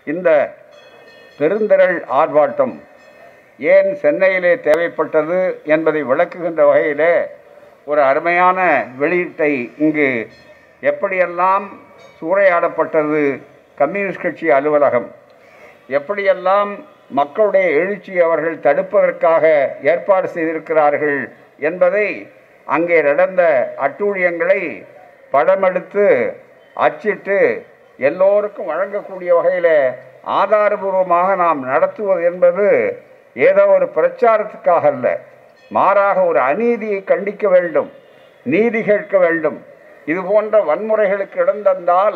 இந்த பெருந்திரள் ஆர்ப்பாட்டம் ஏன் சென்னையிலே தேவைப்பட்டது என்பதை விளக்குகின்ற வகையிலே ஒரு அருமையான வெளியீட்டை இங்கு எப்படியெல்லாம் சூறையாடப்பட்டது கம்யூனிஸ்ட் கட்சி அலுவலகம் எப்படியெல்லாம் மக்களுடைய எழுச்சியை அவர்கள் தடுப்பதற்காக ஏற்பாடு செய்திருக்கிறார்கள் என்பதை அங்கே நடந்த அட்டூழியங்களை படமெடுத்து அச்சிட்டு எல்லோருக்கும் வழங்கக்கூடிய வகையில் ஆதாரபூர்வமாக நாம் நடத்துவது என்பது ஏதோ ஒரு பிரச்சாரத்துக்காக அல்ல மாறாக ஒரு அநீதியை கண்டிக்க வேண்டும் நீதி கேட்க வேண்டும் இது போன்ற வன்முறைகளுக்கு இடம் தந்தால்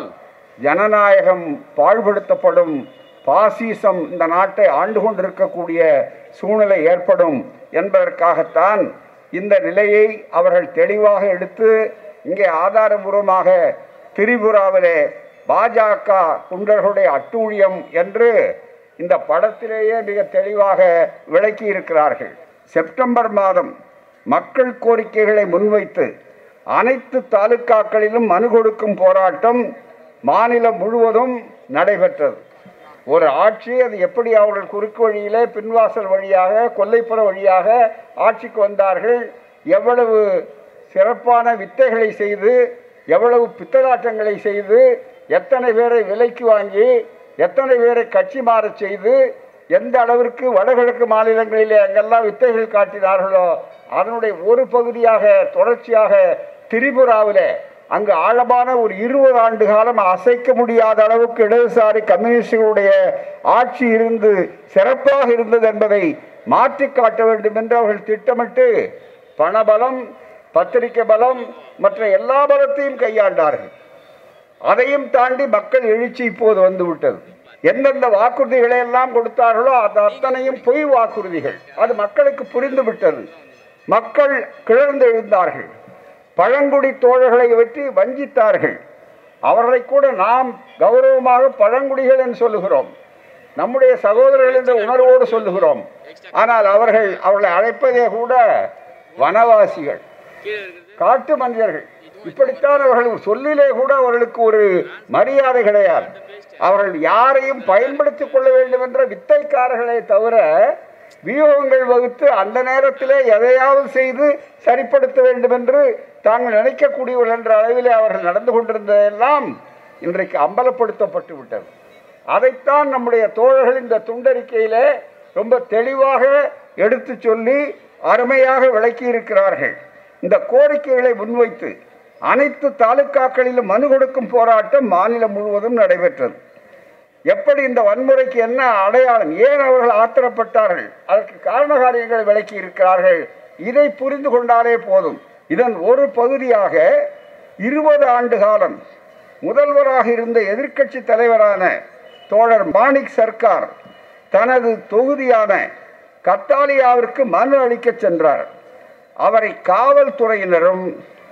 ஜனநாயகம் பாழ்படுத்தப்படும் பாசிசம் இந்த நாட்டை ஆண்டு கொண்டிருக்கக்கூடிய சூழ்நிலை ஏற்படும் என்பதற்காகத்தான் இந்த நிலையை அவர்கள் தெளிவாக எடுத்து இங்கே ஆதாரபூர்வமாக திரிபுராவிலே பாஜக குண்டர்களுடைய அட்டூழியம் என்று இந்த படத்திலேயே மிக தெளிவாக விளக்கி இருக்கிறார்கள் செப்டம்பர் மாதம் மக்கள் கோரிக்கைகளை முன்வைத்து அனைத்து தாலுக்காக்களிலும் மனு கொடுக்கும் போராட்டம் மாநிலம் முழுவதும் நடைபெற்றது ஒரு ஆட்சி அது எப்படி அவர்கள் குறுக்கு வழியிலே பின்வாசல் வழியாக கொல்லைப்புற வழியாக ஆட்சிக்கு வந்தார்கள் எவ்வளவு சிறப்பான வித்தைகளை செய்து எவ்வளவு பித்தலாட்டங்களை செய்து எத்தனை பேரை விலைக்கு வாங்கி எத்தனை பேரை கட்சி மாறச் செய்து எந்த அளவிற்கு வடகிழக்கு மாநிலங்களிலே அங்கெல்லாம் வித்தைகள் காட்டினார்களோ அதனுடைய ஒரு பகுதியாக தொடர்ச்சியாக திரிபுராவிலே அங்கு ஆழமான ஒரு இருபது ஆண்டு காலம் அசைக்க முடியாத அளவுக்கு இடதுசாரி கம்யூனிஸ்டுகளுடைய ஆட்சி இருந்து சிறப்பாக இருந்தது என்பதை மாற்றி காட்ட வேண்டும் என்று அவர்கள் திட்டமிட்டு பணபலம் பத்திரிகை பலம் மற்ற எல்லா பலத்தையும் கையாண்டார்கள் அதையும் தாண்டி மக்கள் எழுச்சி இப்போது வந்துவிட்டது எந்தெந்த வாக்குறுதிகளை எல்லாம் கொடுத்தார்களோ அது அத்தனையும் பொய் வாக்குறுதிகள் அது மக்களுக்கு புரிந்து விட்டது மக்கள் கிளர்ந்து எழுந்தார்கள் பழங்குடி தோழர்களை வெற்றி வஞ்சித்தார்கள் அவர்களை கூட நாம் கௌரவமாக பழங்குடிகள் என்று சொல்லுகிறோம் நம்முடைய சகோதரர்கள் என்ற உணர்வோடு சொல்லுகிறோம் ஆனால் அவர்கள் அவர்களை அழைப்பதே கூட வனவாசிகள் காட்டு மனிதர்கள் இப்படித்தான் அவர்கள் சொல்லிலே கூட அவர்களுக்கு ஒரு மரியாதை கிடையாது அவர்கள் யாரையும் பயன்படுத்திக் கொள்ள வேண்டும் என்ற வித்தைக்காரர்களே தவிர வியூகங்கள் வகுத்து அந்த நேரத்திலே எதையாவது செய்து சரிப்படுத்த வேண்டும் என்று தாங்கள் நினைக்கக்கூடியவர்கள் என்ற அளவிலே அவர்கள் நடந்து கொண்டிருந்ததெல்லாம் இன்றைக்கு அம்பலப்படுத்தப்பட்டு விட்டது அதைத்தான் நம்முடைய தோழர்கள் இந்த துண்டறிக்கையிலே ரொம்ப தெளிவாக எடுத்து சொல்லி அருமையாக விளக்கி இருக்கிறார்கள் இந்த கோரிக்கைகளை முன்வைத்து அனைத்து தாலுக்காக்களிலும் மனு கொடுக்கும் போராட்டம் மாநிலம் முழுவதும் நடைபெற்றது எப்படி இந்த வன்முறைக்கு என்ன அடையாளம் ஏன் அவர்கள் ஆத்திரப்பட்டார்கள் அதற்கு காரண காரியங்களை விளக்கி இருக்கிறார்கள் இதை புரிந்து கொண்டாலே போதும் இதன் ஒரு பகுதியாக இருபது ஆண்டு காலம் முதல்வராக இருந்த எதிர்க்கட்சி தலைவரான தோழர் மாணிக் சர்க்கார் தனது தொகுதியான கத்தாலியாவிற்கு மனு அளிக்கச் சென்றார் அவரை காவல்துறையினரும்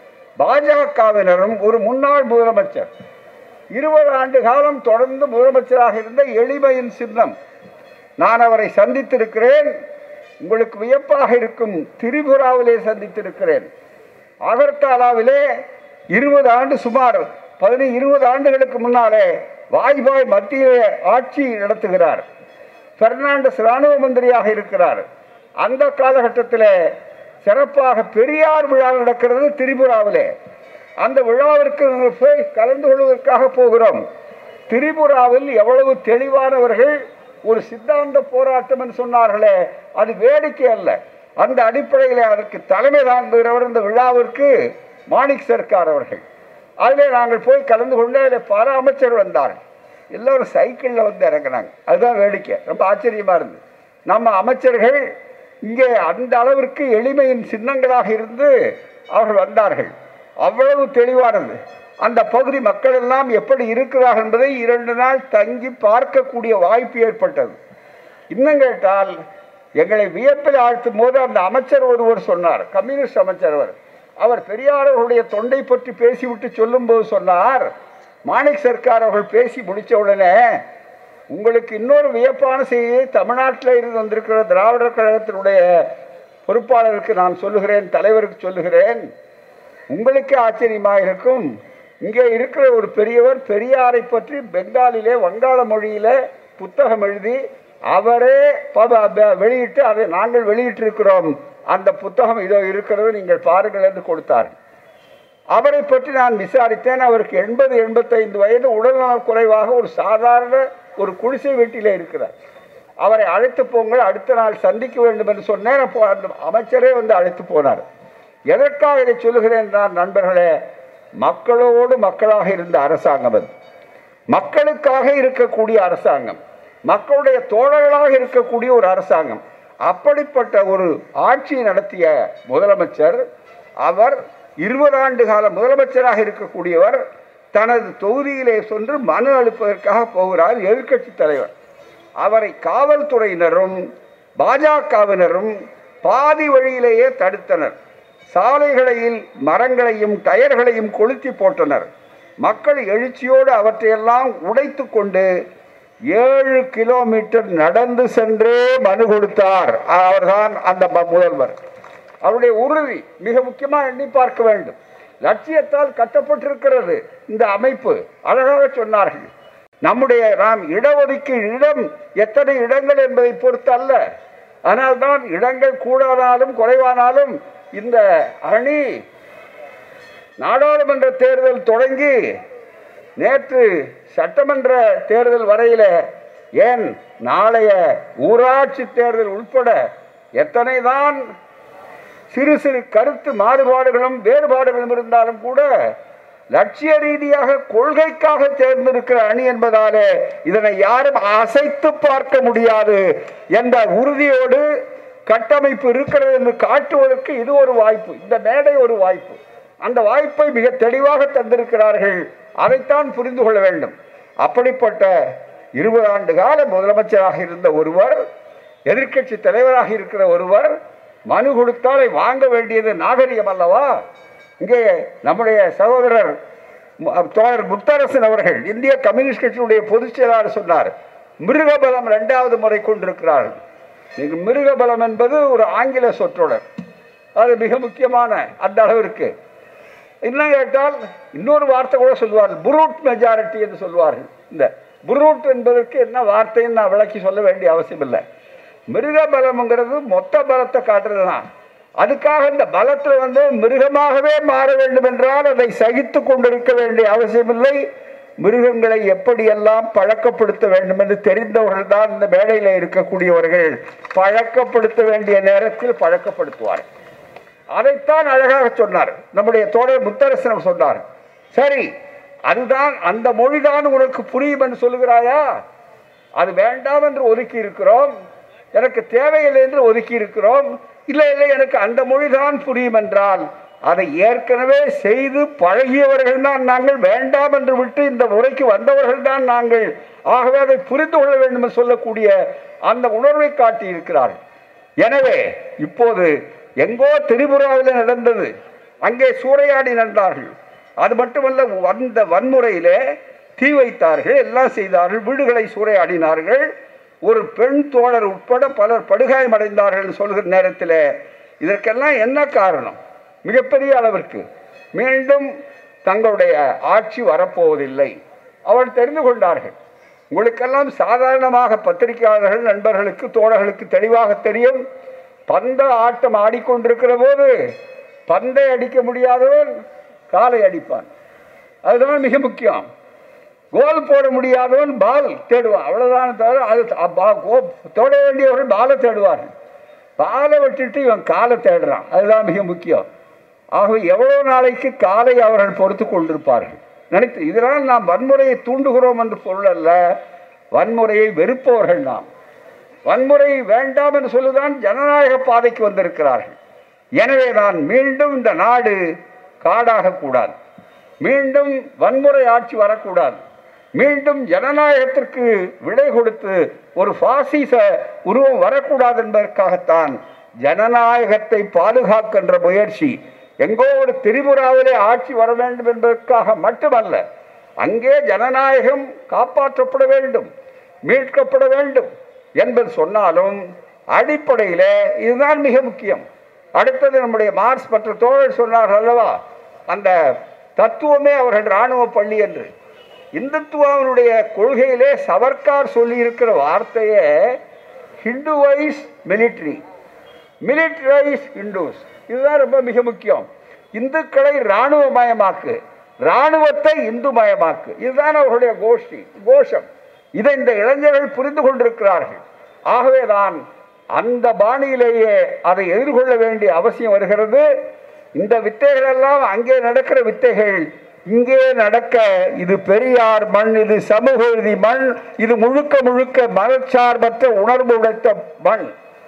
பாஜகவினரும் ஒரு முன்னாள் முதலமைச்சர் இருபது ஆண்டு காலம் தொடர்ந்து முதலமைச்சராக இருந்த எளிமையின் சின்னம் நான் அவரை சந்தித்திருக்கிறேன் உங்களுக்கு வியப்பாக இருக்கும் திரிபுராவிலே சந்தித்திருக்கிறேன் அகர்தாலாவிலே இருபது ஆண்டு சுமார் பதினி இருபது ஆண்டுகளுக்கு முன்னாலே வாஜ்பாய் மத்திய ஆட்சி நடத்துகிறார் பெர்னாண்டஸ் இராணுவ மந்திரியாக இருக்கிறார் அந்த காலகட்டத்தில் சிறப்பாக பெரியார் விழா நடக்கிறது திரிபுராவிலே அந்த விழாவிற்கு நாங்கள் போய் கலந்து கொள்வதற்காக போகிறோம் திரிபுராவில் எவ்வளவு தெளிவானவர்கள் ஒரு சித்தாந்த போராட்டம் என்று சொன்னார்களே அது வேடிக்கை அல்ல அந்த அடிப்படையில் அதற்கு தலைமை தாங்குகிறவர் இந்த விழாவிற்கு மாணிக் சர்க்கார் அவர்கள் அதில் நாங்கள் போய் கலந்து கொண்டு அதில் பல அமைச்சர் வந்தார்கள் எல்லோரும் சைக்கிளில் வந்து இறங்கினாங்க அதுதான் வேடிக்கை ரொம்ப ஆச்சரியமாக இருந்தது நம்ம அமைச்சர்கள் இங்கே அந்த அளவிற்கு எளிமையின் சின்னங்களாக இருந்து அவர்கள் வந்தார்கள் அவ்வளவு தெளிவானது அந்த பகுதி மக்கள் எல்லாம் எப்படி இருக்கிறார்கள் என்பதை இரண்டு நாள் தங்கி பார்க்கக்கூடிய வாய்ப்பு ஏற்பட்டது இன்னும் கேட்டால் எங்களை வியப்பில் ஆழ்த்தும் போது அந்த அமைச்சர் ஒருவர் சொன்னார் கம்யூனிஸ்ட் அமைச்சர் அவர் அவர் பெரியாரவர்களுடைய தொண்டை பற்றி பேசிவிட்டு சொல்லும்போது சொன்னார் மாணிக் சர்க்கார் அவர்கள் பேசி முடித்த உடனே உங்களுக்கு இன்னொரு வியப்பான செய்தியை தமிழ்நாட்டில் இருந்து வந்திருக்கிற திராவிடர் கழகத்தினுடைய பொறுப்பாளருக்கு நான் சொல்லுகிறேன் தலைவருக்கு சொல்லுகிறேன் உங்களுக்கே ஆச்சரியமாக இருக்கும் இங்கே இருக்கிற ஒரு பெரியவர் பெரியாரை பற்றி பெங்காலிலே வங்காள மொழியிலே புத்தகம் எழுதி அவரே ப- ப- வெளியிட்டு அதை நாங்கள் வெளியிட்டிருக்கிறோம் அந்த புத்தகம் இதோ இருக்கிறது நீங்கள் பாருங்கள் என்று கொடுத்தார் அவரை பற்றி நான் விசாரித்தேன் அவருக்கு எண்பது எண்பத்தைந்து வயது உடல்நலம் குறைவாக ஒரு சாதாரண ஒரு குடிசை வீட்டிலே இருக்கிறார் அவரை அழைத்து போங்கள் அடுத்த நாள் சந்திக்க வேண்டும் என்று சொன்னேன் அப்போ அந்த அமைச்சரே வந்து அழைத்து போனார் எதற்காக இதை சொல்லுகிறேன் என்றால் நண்பர்களே மக்களோடு மக்களாக இருந்த அரசாங்கம் அது மக்களுக்காக இருக்கக்கூடிய அரசாங்கம் மக்களுடைய தோழர்களாக இருக்கக்கூடிய ஒரு அரசாங்கம் அப்படிப்பட்ட ஒரு ஆட்சி நடத்திய முதலமைச்சர் அவர் இருபது ஆண்டு கால முதலமைச்சராக இருக்கக்கூடியவர் தனது தொகுதியிலே சென்று மனு அளிப்பதற்காக போகிறார் எதிர்க்கட்சி தலைவர் அவரை காவல்துறையினரும் பாஜகவினரும் பாதி வழியிலேயே தடுத்தனர் சாலைகளையில் மரங்களையும் டயர்களையும் கொளுத்தி போட்டனர் மக்கள் எழுச்சியோடு அவற்றையெல்லாம் உடைத்து கொண்டு ஏழு கிலோமீட்டர் நடந்து சென்றே மனு கொடுத்தார் அவர்தான் அந்த ம- முதல்வர் அவருடைய உறுதி மிக முக்கியமாக எண்ணி பார்க்க வேண்டும் லட்சியத்தால் கட்டப்பட்டிருக்கிறது இந்த அமைப்பு அழகாக சொன்னார்கள் நம்முடைய நாம் இடஒதுக்கீடு இடம் எத்தனை இடங்கள் என்பதை பொறுத்து அல்ல அதனால்தான் இடங்கள் கூடாதாலும் குறைவானாலும் இந்த அணி நாடாளுமன்ற தேர்தல் தொடங்கி நேற்று சட்டமன்ற தேர்தல் வரையில ஏன் நாளைய ஊராட்சி தேர்தல் உட்பட எத்தனை தான் சிறு சிறு கருத்து மாறுபாடுகளும் வேறுபாடுகளும் இருந்தாலும் கூட லட்சிய ரீதியாக கொள்கைக்காக தேர்ந்தெடுக்கிற அணி என்பதாலே இதனை யாரும் அசைத்து பார்க்க முடியாது என்ற உறுதியோடு கட்டமைப்பு இருக்கிறது என்று காட்டுவதற்கு இது ஒரு வாய்ப்பு இந்த மேடை ஒரு வாய்ப்பு அந்த வாய்ப்பை மிக தெளிவாக தந்திருக்கிறார்கள் அதைத்தான் புரிந்து கொள்ள வேண்டும் அப்படிப்பட்ட இருபது ஆண்டு கால முதலமைச்சராக இருந்த ஒருவர் எதிர்க்கட்சி தலைவராக இருக்கிற ஒருவர் மனு கொடுத்தாலை வாங்க வேண்டியது நாகரிகம் அல்லவா இங்கே நம்முடைய சகோதரர் மு- தோழர் முத்தரசன் அவர்கள் இந்திய கம்யூனிஸ்ட் கட்சியினுடைய பொதுச் செயலாளர் சொன்னார் மிருகபலம் இரண்டாவது முறை கொண்டிருக்கிறார்கள் நீங்க மிருகபலம் என்பது ஒரு ஆங்கில சொற்றொடர் அது மிக முக்கியமான அந்த அளவிற்கு இன்னும் கேட்டால் இன்னொரு வார்த்தை கூட சொல்லுவார்கள் புரூட் மெஜாரிட்டி என்று சொல்வார்கள் இந்த புரூட் என்பதற்கு என்ன வார்த்தைன்னு நான் விளக்கி சொல்ல வேண்டிய அவசியம் இல்லை மிருக பலம்ங்கிறது மொத்த பலத்தை காட்டுறது தான் அதுக்காக இந்த பலத்தில் வந்து மிருகமாகவே மாற வேண்டும் என்றால் அதை சகித்து கொண்டிருக்க வேண்டிய அவசியமில்லை மிருகங்களை எப்படியெல்லாம் பழக்கப்படுத்த வேண்டும் என்று தெரிந்தவர்கள் தான் இந்த மேடையில் இருக்கக்கூடியவர்கள் பழக்கப்படுத்த வேண்டிய நேரத்தில் பழக்கப்படுத்துவார்கள் அதைத்தான் அழகாக சொன்னார் நம்முடைய தோழர் முத்தரசனம் சொன்னார் சரி அதுதான் அந்த மொழிதான் உனக்கு புரியும் என்று சொல்லுகிறாயா அது வேண்டாம் என்று ஒதுக்கி இருக்கிறோம் எனக்கு தேவையில்லை என்று ஒதுக்கி இருக்கிறோம் இல்லை இல்லை எனக்கு அந்த மொழிதான் புரியும் என்றால் அதை ஏற்கனவே செய்து பழகியவர்கள் தான் நாங்கள் வேண்டாம் என்று விட்டு இந்த முறைக்கு வந்தவர்கள் தான் நாங்கள் ஆகவே அதை புரிந்து கொள்ள வேண்டும் என்று சொல்லக்கூடிய அந்த உணர்வை காட்டி இருக்கிறார்கள் எனவே இப்போது எங்கோ திரிபுராவில் நடந்தது அங்கே சூறையாடி நடந்தார்கள் அது மட்டுமல்ல அந்த வன்முறையிலே தீ வைத்தார்கள் எல்லாம் செய்தார்கள் வீடுகளை சூறையாடினார்கள் ஒரு பெண் தோழர் உட்பட பலர் படுகாயமடைந்தார்கள் என்று சொல்கிற நேரத்தில் இதற்கெல்லாம் என்ன காரணம் மிகப்பெரிய அளவிற்கு மீண்டும் தங்களுடைய ஆட்சி வரப்போவதில்லை அவள் தெரிந்து கொண்டார்கள் உங்களுக்கெல்லாம் சாதாரணமாக பத்திரிகையாளர்கள் நண்பர்களுக்கு தோழர்களுக்கு தெளிவாக தெரியும் பந்த ஆட்டம் ஆடிக்கொண்டிருக்கிற போது பந்தை அடிக்க முடியாதவன் காலை அடிப்பான் அதுதான் மிக முக்கியம் கோல் போட முடியாதவன் பால் தேடுவான் அவ்வளவுதான் தவிர அது த- பா- கோ- தொட வேண்டியவர்கள் பாலை தேடுவார்கள் பாலை விட்டுட்டு இவன் காலை தேடுறான் அதுதான் மிக முக்கியம் ஆகவே எவ்வளவு நாளைக்கு காலை அவர்கள் பொறுத்து கொண்டிருப்பார்கள் நினைத்து இதனால் நாம் வன்முறையை தூண்டுகிறோம் என்று பொருள் அல்ல வன்முறையை வெறுப்பவர்கள் நாம் வன்முறை வேண்டாம் என்று சொல்லுதான் ஜனநாயக பாதைக்கு வந்திருக்கிறார்கள் எனவே நான் மீண்டும் இந்த நாடு காடாக கூடாது மீண்டும் வன்முறை ஆட்சி வரக்கூடாது மீண்டும் ஜனநாயகத்திற்கு விடை கொடுத்து ஒரு பாசிச உருவம் வரக்கூடாது என்பதற்காகத்தான் ஜனநாயகத்தை பாதுகாக்கின்ற முயற்சி எங்கோ ஒரு திரிபுராவிலே ஆட்சி வர வேண்டும் என்பதற்காக மட்டுமல்ல அங்கே ஜனநாயகம் காப்பாற்றப்பட வேண்டும் மீட்கப்பட வேண்டும் என்பது சொன்னாலும் அடிப்படையில் இதுதான் மிக முக்கியம் அடுத்தது நம்முடைய மார்க்ஸ் மற்ற தோழர் சொன்னார்கள் அல்லவா அந்த தத்துவமே அவர்கள் இராணுவ பள்ளி என்று இந்துத்துவாவினுடைய கொள்கையிலே சவர்க்கார் சொல்லியிருக்கிற வார்த்தையை ஹிந்துவைஸ் மிலிட்ரி மிலிட்டரைஸ் இண்டூஸ் இதுதான் ரொம்ப மிக முக்கியம் இந்துக்களை இராணுவமயமாக்கு இராணுவத்தை இந்து மயமாக்கு இதுதான் அவர்களுடைய கோஷ்டி கோஷம் இதை இந்த இளைஞர்கள் புரிந்து கொண்டிருக்கிறார்கள் ஆகவேதான் அந்த பாணியிலேயே அதை எதிர்கொள்ள வேண்டிய அவசியம் வருகிறது இந்த வித்தைகள் எல்லாம் அங்கே நடக்கிற வித்தைகள் இங்கே நடக்க இது பெரியார் மண் இது சமூக நீதி மண் இது முழுக்க முழுக்க மனச்சார்பற்ற உணர்வு உடைத்த மண்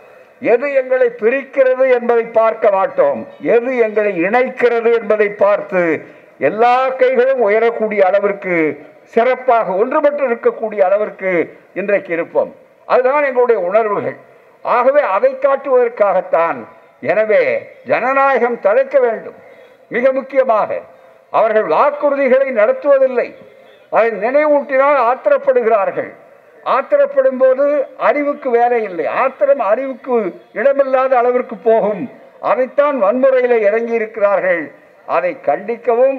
எது எங்களை பிரிக்கிறது என்பதை பார்க்க மாட்டோம் எது எங்களை இணைக்கிறது என்பதை பார்த்து எல்லா கைகளும் உயரக்கூடிய அளவிற்கு சிறப்பாக ஒன்றுபட்டு இருக்கக்கூடிய அளவிற்கு இன்றைக்கு இருப்போம் அதுதான் எங்களுடைய உணர்வுகள் ஆகவே அதை காட்டுவதற்காகத்தான் எனவே ஜனநாயகம் தழைக்க வேண்டும் மிக முக்கியமாக அவர்கள் வாக்குறுதிகளை நடத்துவதில்லை அதை நினைவூட்டினால் ஆத்திரப்படுகிறார்கள் ஆத்திரப்படும் போது அறிவுக்கு வேலை இல்லை ஆத்திரம் அறிவுக்கு இடமில்லாத அளவிற்கு போகும் அதைத்தான் வன்முறையில் இறங்கி இருக்கிறார்கள் அதை கண்டிக்கவும்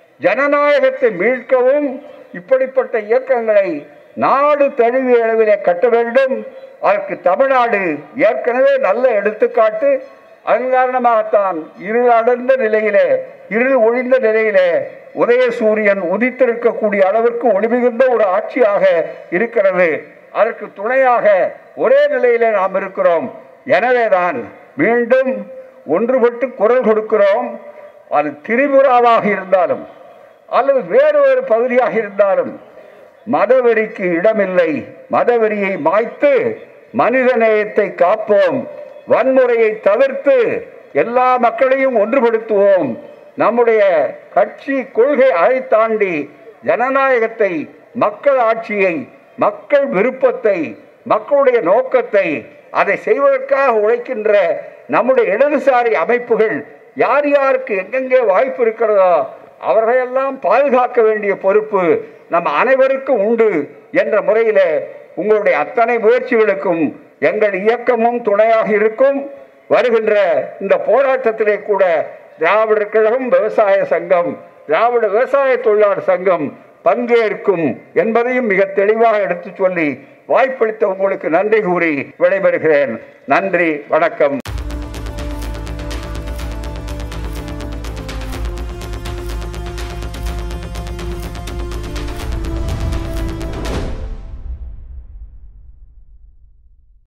ஜனநாயகத்தை மீட்கவும் இப்படிப்பட்ட இயக்கங்களை நாடு தழுவிய அளவிலே கட்ட வேண்டும் அதற்கு தமிழ்நாடு ஏற்கனவே நல்ல எடுத்துக்காட்டு அதன் காரணமாகத்தான் இருள் அடர்ந்த நிலையிலே இருள் ஒழிந்த நிலையிலே உதயசூரியன் உதித்திருக்கக்கூடிய அளவிற்கு ஒளிமிகுந்த ஒரு ஆட்சியாக இருக்கிறது அதற்கு துணையாக ஒரே நிலையிலே நாம் இருக்கிறோம் எனவேதான் மீண்டும் ஒன்றுபட்டு குரல் கொடுக்கிறோம் அது திரிபுராவாக இருந்தாலும் அல்லது வேறு ஒரு பகுதியாக இருந்தாலும் மதவெறிக்கு இடமில்லை மதவெறியை மாய்த்து மனிதநேயத்தை காப்போம் வன்முறையை தவிர்த்து எல்லா மக்களையும் ஒன்றுபடுத்துவோம் நம்முடைய கட்சி கொள்கை அதை தாண்டி ஜனநாயகத்தை மக்கள் ஆட்சியை மக்கள் விருப்பத்தை மக்களுடைய நோக்கத்தை அதை செய்வதற்காக உழைக்கின்ற நம்முடைய இடதுசாரி அமைப்புகள் யார் யாருக்கு எங்கெங்கே வாய்ப்பு இருக்கிறதோ அவர்களெல்லாம் பாதுகாக்க வேண்டிய பொறுப்பு நம்ம அனைவருக்கும் உண்டு என்ற முறையில் உங்களுடைய அத்தனை முயற்சிகளுக்கும் எங்கள் இயக்கமும் துணையாக இருக்கும் வருகின்ற இந்த போராட்டத்திலே கூட திராவிடர் கழகம் விவசாய சங்கம் திராவிட விவசாய தொழிலாளர் சங்கம் பங்கேற்கும் என்பதையும் மிக தெளிவாக எடுத்து சொல்லி வாய்ப்பளித்த உங்களுக்கு நன்றி கூறி விடைபெறுகிறேன் நன்றி வணக்கம்